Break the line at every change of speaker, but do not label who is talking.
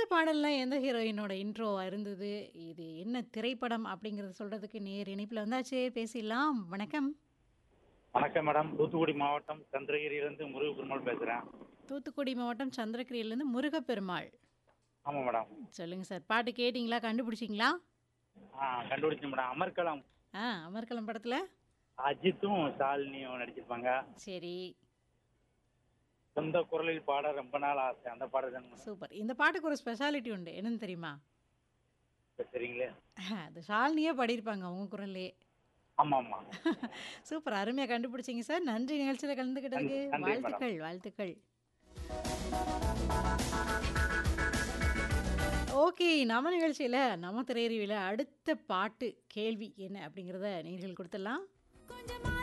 பாடல்லாம் எந்த ஹீரோயினோட இன்ட்ரோவா இருந்தது? இது என்ன திரைப்படம் அப்படிங்கிறத சொல்றதுக்கு நேர் இணைப்புல வந்தாச்சு. பேசிடலாம். வணக்கம்.
வணக்கம் மேடம். தூத்துக்குடி மாவட்டம் சந்திரகிரியிலிருந்து முருகப்பெருமாள் பேசுறேன்.
தூத்துக்குடி மாவட்டம் சந்திரகிரியிலேருந்து முருகப்பெருமாள்.
ஆமா மேடம்.
சொல்லுங்க சார். பாட்டு கேட்டீங்களா? கண்டுபிடிச்சீங்களா?
ஆ கண்டுபிடிச்சேன் மேடம். அமர்க்களம்
ஆ அமர்க்களம் படத்துல?
அஜித்தும் ஷாலினியும் நடிச்சிருப்பாங்க.
சரி.
சொந்த குரலில் பாட ரொம்ப நாள் ஆசை. அந்த பாடல் தாங்க மேடம்.
சூப்பர். இந்த பாட்டுக்கு ஒரு ஸ்பெஷாலிட்டி உண்டு. என்னன்னு தெரியுமா?
இப்ப சரிங்களே.
அது ஷாலினியே பாடியிருப்பாங்க அவங்க குரல்லயே.
ஆமா ஆமா.
சூப்பர். அருமையா கண்டுபிடிச்சீங்க சார். நன்றி நிகழ்ச்சியில கலந்துக்கிட்டதுக்கு.
நன்றி, நன்றி மேடம்.
வாழ்த்துக்கள், வாழ்த்துக்கள். ஓகே. நம்ம நிகழ்ச்சியில, நம்ம திரையறிவில அடுத்த பாட்டு கேள்வி என்ன அப்படிங்கிறத நேயர்கள் கொடுத்துடலாம்.
கொஞ்சமா